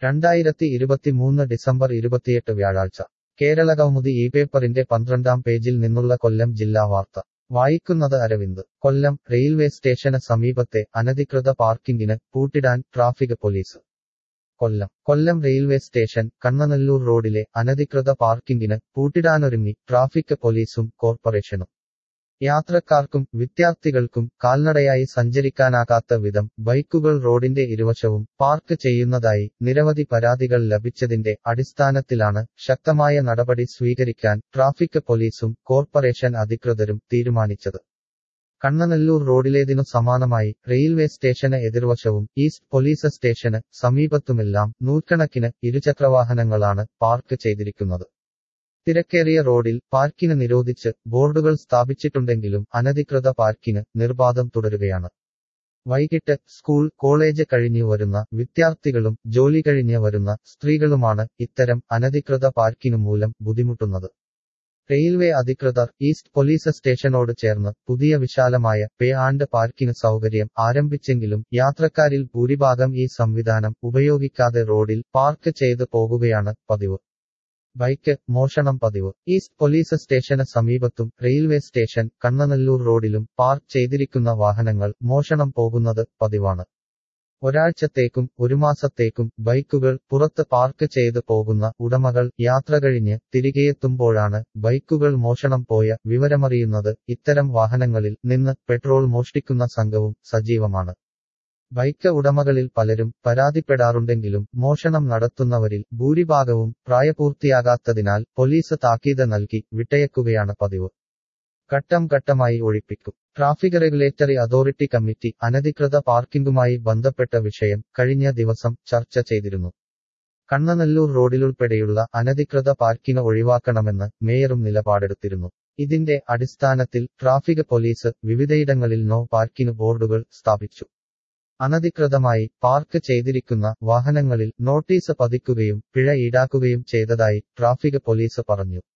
രണ്ടായിരത്തി ഇരുപത്തിമൂന്ന് ഡിസംബർ ഇരുപത്തിയെട്ട് വ്യാഴാഴ്ച കേരളകൗമുദി ഈ പേപ്പറിന്റെ പന്ത്രണ്ടാം പേജിൽ നിന്നുള്ള കൊല്ലം ജില്ലാ വാർത്ത വായിക്കുന്നത് അരവിന്ദ് കൊല്ലം റെയിൽവേ സ്റ്റേഷന് സമീപത്തെ അനധികൃത പാർക്കിംഗിന് പൂട്ടിടാൻ traffic police Kollam Kollam railway station Kannanallur റോഡിലെ അനധികൃത പാർക്കിംഗിന് പൂട്ടിടാനൊരുങ്ങി ട്രാഫിക് പോലീസും കോർപ്പറേഷനും യാത്രക്കാർക്കും വിദ്യാർത്ഥികൾക്കും കാൽനടയായി സഞ്ചരിക്കാനാകാത്ത വിധം ബൈക്കുകൾ റോഡിന്റെ ഇരുവശവും പാർക്ക് ചെയ്യുന്നതായി നിരവധി പരാതികൾ ലഭിച്ചതിന്റെ അടിസ്ഥാനത്തിലാണ് ശക്തമായ നടപടി സ്വീകരിക്കാൻ ട്രാഫിക് പോലീസും കോർപ്പറേഷൻ അധികൃതരും തീരുമാനിച്ചത് കണ്ണനല്ലൂർ റോഡിലേതിനു സമാനമായി റെയിൽവേ സ്റ്റേഷന് എതിർവശവും ഈസ്റ്റ് പോലീസ് സ്റ്റേഷന് സമീപത്തുമെല്ലാം നൂറുകണക്കിന് ഇരുചക്രവാഹനങ്ങളാണ് പാർക്ക് ചെയ്തിരിക്കുന്നത് തിരക്കേറിയ റോഡിൽ പാർക്കിന് നിരോധിച്ച് ബോർഡുകൾ സ്ഥാപിച്ചിട്ടുണ്ടെങ്കിലും അനധികൃത പാർക്കിന് നിർബാധം തുടരുകയാണ് വൈകിട്ട് സ്കൂൾ കോളേജ് കഴിഞ്ഞു വരുന്ന വിദ്യാർത്ഥികളും ജോലി കഴിഞ്ഞ് വരുന്ന സ്ത്രീകളുമാണ് ഇത്തരം അനധികൃത പാർക്കിനു മൂലം ബുദ്ധിമുട്ടുന്നത് റെയിൽവേ അധികൃതർ ഈസ്റ്റ് പോലീസ് സ്റ്റേഷനോട് ചേർന്ന് പുതിയ വിശാലമായ പേ ആൻഡ് പാർക്കിന് സൗകര്യം ആരംഭിച്ചെങ്കിലും യാത്രക്കാരിൽ ഭൂരിഭാഗം ഈ സംവിധാനം ഉപയോഗിക്കാതെ റോഡിൽ പാർക്ക് ചെയ്ത് പോകുകയാണ് പതിവ് ബൈക്ക് മോഷണം പതിവ് ഈസ്റ്റ് പോലീസ് സ്റ്റേഷന് സമീപത്തും റെയിൽവേ സ്റ്റേഷൻ കണ്ണനല്ലൂർ റോഡിലും പാർക്ക് ചെയ്തിരിക്കുന്ന വാഹനങ്ങൾ മോഷണം പോകുന്നത് പതിവാണ് ഒരാഴ്ചത്തേക്കും ഒരു മാസത്തേക്കും ബൈക്കുകൾ പുറത്ത് പാർക്ക് ചെയ്ത് പോകുന്ന ഉടമകൾ യാത്ര കഴിഞ്ഞ് തിരികെയെത്തുമ്പോഴാണ് ബൈക്കുകൾ മോഷണം പോയ വിവരമറിയുന്നത് ഇത്തരം വാഹനങ്ങളിൽ നിന്ന് പെട്രോൾ മോഷ്ടിക്കുന്ന സംഘവും സജീവമാണ് ബൈക്ക് ഉടമകളിൽ പലരും പരാതിപ്പെടാറുണ്ടെങ്കിലും മോഷണം നടത്തുന്നവരിൽ ഭൂരിഭാഗവും പ്രായപൂർത്തിയാകാത്തതിനാൽ പോലീസ് താക്കീത് നൽകി വിട്ടയക്കുകയാണ് പതിവ് ഘട്ടം ഘട്ടമായി ഒഴിപ്പിക്കും ട്രാഫിക് റെഗുലേറ്ററി അതോറിറ്റി കമ്മിറ്റി അനധികൃത പാർക്കിംഗുമായി ബന്ധപ്പെട്ട വിഷയം കഴിഞ്ഞ ദിവസം ചർച്ച ചെയ്തിരുന്നു കണ്ണനല്ലൂർ റോഡിലുൾപ്പെടെയുള്ള അനധികൃത പാർക്കിംഗ് ഒഴിവാക്കണമെന്ന് മേയറും നിലപാടെടുത്തിരുന്നു ഇതിന്റെ അടിസ്ഥാനത്തിൽ ട്രാഫിക് പോലീസ് വിവിധയിടങ്ങളിൽ നോ പാർക്കിംഗ് ബോർഡുകൾ സ്ഥാപിച്ചു അനധികൃതമായി പാർക്ക് ചെയ്തിരിക്കുന്ന വാഹനങ്ങളിൽ നോട്ടീസ് പതിക്കുകയും പിഴ ഈടാക്കുകയും ചെയ്തതായി ട്രാഫിക് പോലീസ് പറഞ്ഞു